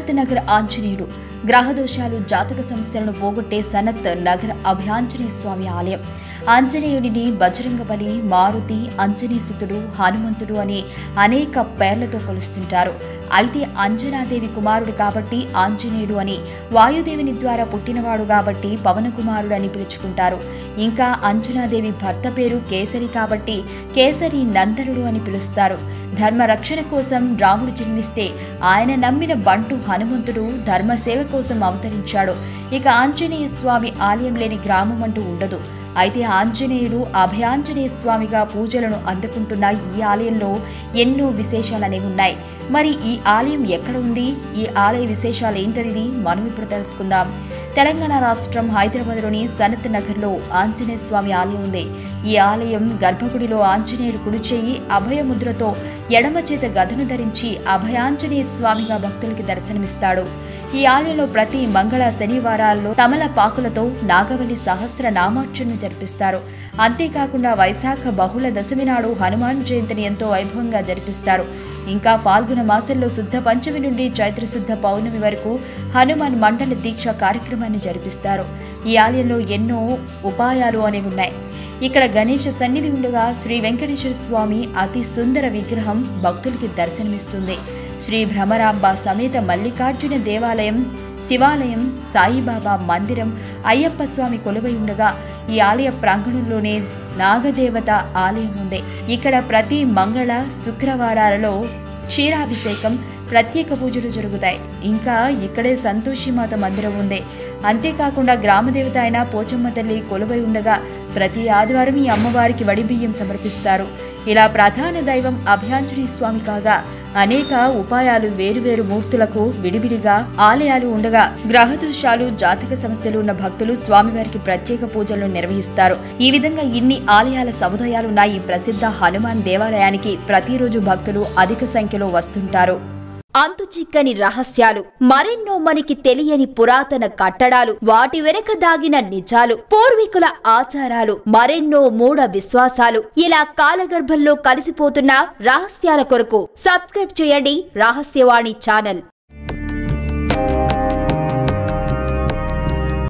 సనత్ నగర్ ఆంజనేయుడు గ్రహదోషాలు జాతక సమస్యలను పోగొట్టే సనత్ నగర్ అభయాంజనేయ స్వామి ఆలయం ఆంజనేయుడిని బజరంగబలి మారుతి అంజనీసుతుడు హనుమంతుడు అని అనేక పేర్లతో కొలుస్తుంటారు అయితే అంజనాదేవి కుమారుడు కాబట్టి ఆంజనేయుడు అని వాయుదేవిని ద్వారా పుట్టినవాడు కాబట్టి పవన కుమారుడు అని పిలుచుకుంటారు ఇంకా అంజనాదేవి భర్త పేరు కేసరి కాబట్టి కేసరి నందనుడు అని పిలుస్తారు ధర్మ రక్షణ కోసం రాముడు జన్మిస్తే ఆయన నమ్మిన బంటు హనుమంతుడు ధర్మ సేవ కోసం అవతరించాడు ఇక ఆంజనేయ స్వామి ఆలయం లేని గ్రామం అంటూ ఉండదు అయితే ఆంజనేయుడు అభయాంజనేయ స్వామిగా పూజలను అందుకుంటున్న ఈ ఆలయంలో ఎన్నో విశేషాలనేవి ఉన్నాయి మరి ఈ ఆలయం ఎక్కడ ఉంది ఈ ఆలయ విశేషాలు ఏంటనేది మనం ఇప్పుడు తెలుసుకుందాం తెలంగాణ రాష్ట్రం హైదరాబాద్లోని సనత్ నగర్లో ఆంజనేయ స్వామి ఆలయం ఉంది ఈ ఆలయం గర్భగుడిలో ఆంజనేయుడు కుడి చేయి అభయముద్రతో ఎడమ చేత గదను ధరించి అభయాంజనేయ స్వామిగా భక్తులకి దర్శనమిస్తాడు ఈ ఆలయంలో ప్రతి మంగళ శనివారాల్లో తమలపాకులతో నాగవల్లి సహస్ర నామార్చనను జరిపిస్తారు అంతేకాకుండా వైశాఖ బహుళ దశమి నాడు హనుమాన్ జయంతిని ఎంతో వైభవంగా జరిపిస్తారు ఇంకా ఫాల్గుణ మాసంలో శుద్ధ పంచమి నుండి చైత్ర శుద్ధ పౌర్ణమి వరకు హనుమాన్ మండల దీక్ష కార్యక్రమాన్ని జరిపిస్తారు ఈ ఆలయంలో ఎన్నో ఉపాయాలు అనేవి ఉన్నాయి ఇక్కడ గణేష సన్నిధి ఉండగా శ్రీ వెంకటేశ్వర స్వామి అతి సుందర విగ్రహం భక్తులకి దర్శనమిస్తుంది శ్రీ భ్రమరాంబ సమేత మల్లికార్జున దేవాలయం శివాలయం సాయిబాబా మందిరం అయ్యప్ప స్వామి కొలువై ఉండగా ఈ ఆలయ ప్రాంగణంలోనే నాగదేవత ఆలయం ఉంది ఇక్కడ ప్రతి మంగళ శుక్రవారాలలో క్షీరాభిషేకం ప్రత్యేక పూజలు జరుగుతాయి ఇంకా ఇక్కడే సంతోషిమాత మందిరం ఉంది అంతేకాకుండా గ్రామదేవత అయిన పోచమ్మ తల్లి కొలువై ఉండగా ప్రతి ఆదివారం ఈ అమ్మవారికి వడిబియ్యం సమర్పిస్తారు ఇలా ప్రధాన దైవం అభయాంజనేయ స్వామి కాగా అనేక ఉపాయాలు వేరువేరు మూర్తులకు విడివిడిగా ఆలయాలు ఉండగా గ్రహదోషాలు జాతక సమస్యలు ఉన్న భక్తులు స్వామివారికి ప్రత్యేక పూజలను నిర్వహిస్తారు ఈ విధంగా ఇన్ని ఆలయాల సముదాయాలున్న ఈ ప్రసిద్ధ హనుమాన్ దేవాలయానికి ప్రతిరోజు భక్తులు అధిక సంఖ్యలో వస్తుంటారు అంతు చిక్కని రహస్యాలు మరెన్నో మనకి తెలియని పురాతన కట్టడాలు వాటి వెనక దాగిన నిజాలు పూర్వీకుల ఆచారాలు మరెన్నో మూఢ విశ్వాసాలు ఇలా కాలగర్భంలో కలిసిపోతున్న రహస్యాల కొరకు సబ్స్క్రైబ్ చేయండి రహస్యవాణి ఛానల్